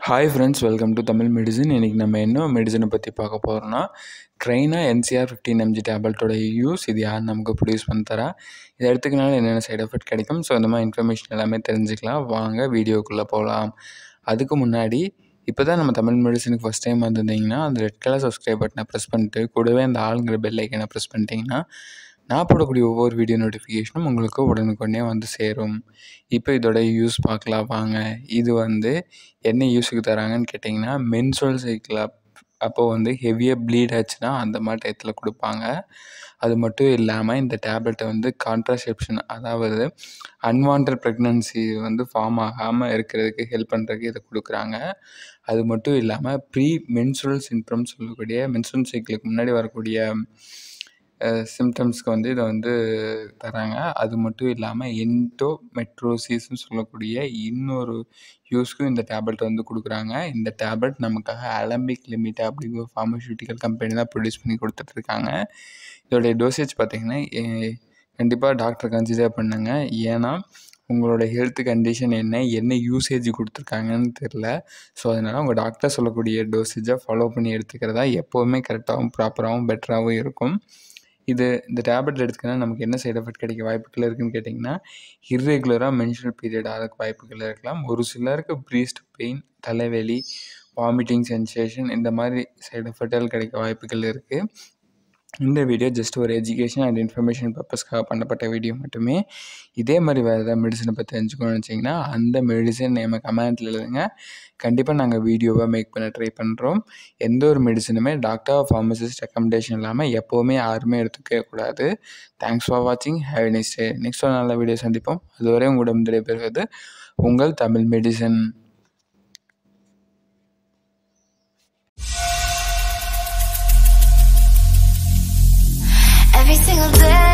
hi friends welcome to Tamil medicine இன்றைக்கி நம்ம என்ன மெடிசனை பற்றி பார்க்க போகிறோம்னா க்ரைனா என்சிஆர் ஃபிஃப்டீன் எம்ஜி டேப்லெட்டோட யூஸ் இது யார் நமக்கு ப்ரொடியூஸ் பண்ணி தரா இதை எடுத்துக்கனால என்னென்ன சைடு எஃபெக்ட் கிடைக்கும் ஸோ இந்த மாதிரி இன்ஃபர்மேஷன் எல்லாமே தெரிஞ்சுக்கலாம் வாங்க வீடியோக்குள்ளே போகலாம் அதுக்கு முன்னாடி இப்போ தான் நம்ம தமிழ் மெடிசனுக்கு ஃபஸ்ட் டைம் வந்திருந்தீங்கன்னா அந்த ரெட் கலர் சப்ஸ்கிரைப் பட்டனை ப்ரெஸ் பண்ணிட்டு கூடவே அந்த ஆளுங்கிற பெல் ஐக்கனை ப்ரெஸ் பண்ணிட்டீங்கன்னா நான் போடக்கூடிய ஒவ்வொரு வீடியோ நோட்டிஃபிகேஷனும் உங்களுக்கு உடனுக்குடனே வந்து சேரும் இப்போ இதோட யூஸ் பார்க்கலாம் வாங்க இது வந்து என்ன யூஸுக்கு தராங்கன்னு கேட்டிங்கன்னா மென்சுரல் சைக்கிள் அப் அப்போ வந்து ஹெவியாக ப்ளீட் ஆச்சுன்னா அந்த மாதிரி டயத்தில் கொடுப்பாங்க அது மட்டும் இல்லாமல் இந்த டேப்லெட்டை வந்து கான்ட்ராசெப்ஷன் அதாவது அன்வான்ட் ப்ரெக்னன்சி வந்து ஃபார்ம் ஆகாமல் இருக்கிறதுக்கு ஹெல்ப் பண்ணுறதுக்கு இதை கொடுக்குறாங்க அது மட்டும் இல்லாமல் ப்ரீ மென்சுரல் சிம்டம் சொல்லக்கூடிய மென்சுரல் சைக்கிளுக்கு முன்னாடி வரக்கூடிய சிம்டம்ஸ்க்கு வந்து இதை வந்து தராங்க அது மட்டும் இல்லாமல் என்டோமெட்ரோசிஸ்ன்னு சொல்லக்கூடிய இன்னொரு யூஸ்க்கும் இந்த டேப்லெட் வந்து கொடுக்குறாங்க இந்த டேப்லெட் நமக்காக அலம்பிக் லிமிட் அப்படிங்கிற ஃபார்மசூட்டிக்கல் கம்பெனி தான் ப்ரொடியூஸ் பண்ணி கொடுத்துட்ருக்காங்க இதோடைய டோசேஜ் பார்த்திங்கன்னா கண்டிப்பாக டாக்டர் கன்சிடர் பண்ணுங்க ஏன்னா உங்களோட ஹெல்த் கண்டிஷன் என்ன என்ன யூசேஜ் கொடுத்துருக்காங்கன்னு தெரில ஸோ அதனால் உங்கள் டாக்டர் சொல்லக்கூடிய டோசேஜை ஃபாலோ பண்ணி எடுத்துக்கிறதா எப்போவுமே கரெக்டாகவும் ப்ராப்பராகவும் பெட்டராகவும் இருக்கும் இது இந்த டேப்லெட் எடுத்துக்கினா நமக்கு என்ன சைடு எஃபெக்ட் கிடைக்க வாய்ப்புகள் இருக்குதுன்னு கேட்டிங்கன்னா இர்ரெகுலராக மென்சுரல் பீரியட் ஆகிறதுக்கு வாய்ப்புகள் இருக்கலாம் ஒரு சிலருக்கு ப்ரீஸ்ட் பெயின் தலைவலி வாமிட்டிங் சென்சேஷன் இந்த மாதிரி சைடு எஃபெக்ட்கள் கிடைக்க வாய்ப்புகள் இருக்குது இந்த வீடியோ ஜஸ்ட் ஒரு எஜுகேஷன் அண்ட் இன்ஃபர்மேஷன் பர்பஸ்க்காக பண்ணப்பட்ட வீடியோ மட்டுமே இதே மாதிரி வேறு ஏதாவது மெடிசனை பற்றி தெரிஞ்சுக்கணும்னு வச்சிங்கன்னா அந்த மெடிசன் நேம கமெண்ட்டில் எழுதுங்க கண்டிப்பாக நாங்கள் வீடியோவாக மேக் பண்ண ட்ரை பண்ணுறோம் எந்த ஒரு மெடிசனுமே டாக்டர் ஃபார்மசிஸ்ட் ரெக்கமெண்டேஷன் இல்லாமல் எப்போவுமே யாருமே எடுத்துக்கவே கூடாது தேங்க்ஸ் ஃபார் வாட்சிங் ஹேவ் நெக்ஸ்ட் டே நெக்ஸ்ட் ஒரு நல்ல வீடியோ சந்திப்போம் அதுவரை உங்களிடம் விடைபெறுவது உங்கள் Tamil medicine Every single day